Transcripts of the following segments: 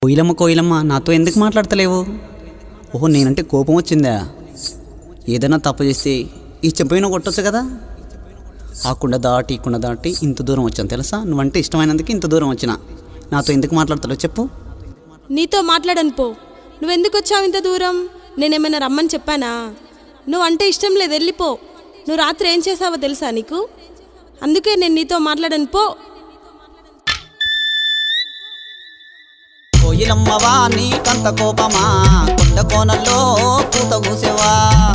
కోయిలమ్మ కోయిలమ్మ నాతో ఎందుకు మాట్లాడతలేవు ఓహో నేనంటే కోపం వచ్చిందా ఏదైనా తప్పు చేస్తే ఈ చెంపైన కొట్టొచ్చు కదా ఆ కుండ దాటి ఈ కుండ దాటి ఇంత దూరం వచ్చాను తెలుసా నువ్వంటే ఇష్టమైనందుకు ఇంత దూరం వచ్చిన నాతో ఎందుకు మాట్లాడతలేవు చెప్పు నీతో మాట్లాడను పో నువ్వెందుకు వచ్చావు ఇంత దూరం నేనేమైనా రమ్మని చెప్పానా నువ్వు అంటే ఇష్టం లేదు వెళ్ళిపో నువ్వు రాత్రి ఏం చేసావో తెలుసా నీకు అందుకే నేను నీతో మాట్లాడను పో కోయిలమ్మవా నీకంత కోపమా కొండ కోనల్లో కూత కూసేవా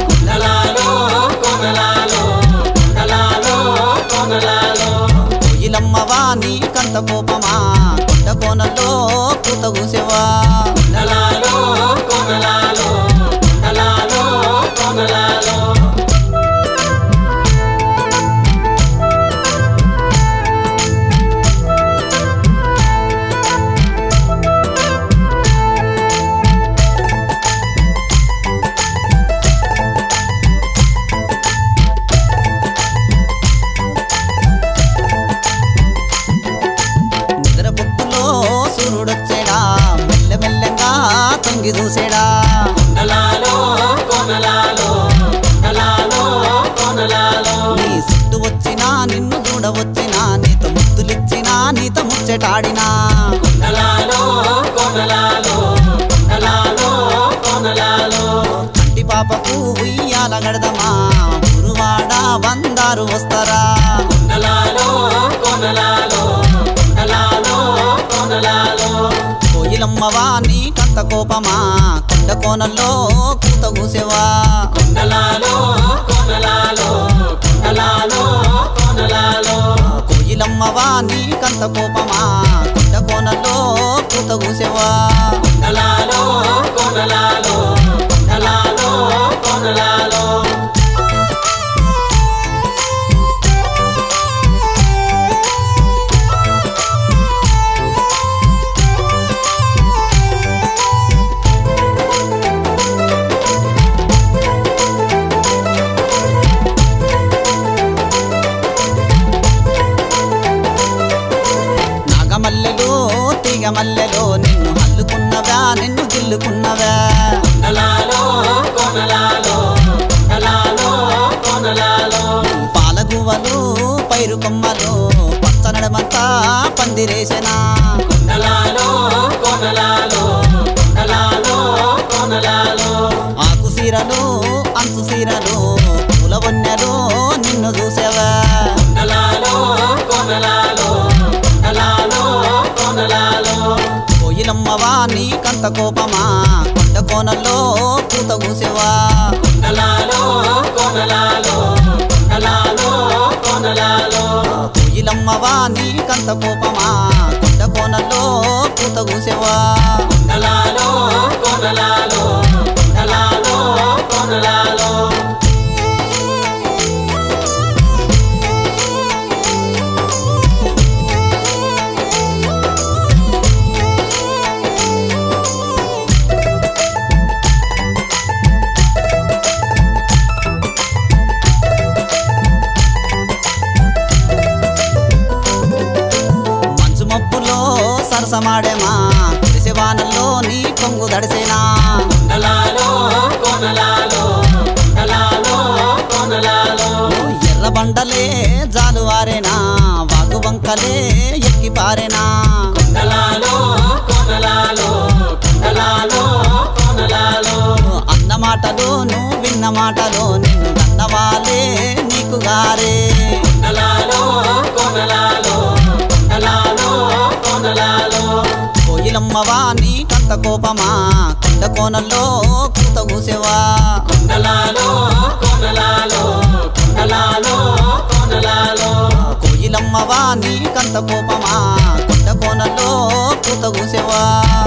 కోయిలమ్మవా నీకంత కోపమా కొండ కోనల్లో కూత కూసేవా నిద్ర పొత్తులో సూర్యుడొచ్చేడా మెల్లమెల్లంగా తొంగి చూసేడా నీ చుట్టూ వచ్చినా నిన్ను చూడవచ్చినా నీతో ముద్దులిచ్చినా నీతో ముచ్చటాడినా కంటి పాపకు ఉయ్యాల గడదమా గురువాడ బందారు వస్తారా కోయిలమ్మవా నీకంత కోపమా కొండ కోనల్లో కూత కూసేవా కోయిలమ్మవా నీకంత కోపమా కొండ కోనల్లో కూత కూసేవా నాగమల్లెలు తీగమల్లెలు నిన్ను హల్లుకున్నవా నిన్ను గిల్లుకున్నవా పాలగువలు పైరు కొమ్మలు పచ్చనడమంతా పందిరేసెనా ఆకు సీరలు అంచు సీరలు పూల వన్నెలు నిన్ను చూసేవా కోయిలమ్మవా నీకంత కోపమా కొండ కోనల్లో కూత కూసేవా కోయిలమ్మవా నీకంత కోపమా కొండ కోనల్లో కూత కూసేవా మంచు మబ్బులో సరసమాడేమా కురిసెవానల్లో నీ కొంగు దడిసేనా ఎర్ర బండలే జాలువారేనా వాగు వంకలే ఎక్కి పారేనా అన్న మాటలు నువ్వు విన్న మాటలు నిన్ను గన్నవాలే నీకు గారే కోయిలమ్మవా నీకంత కోపమా కొండ కోనల్లో కూత కూసేవా కోయిలమ్మవా నీకంత కోపమా కొండ కోనల్లో కూత కూసేవా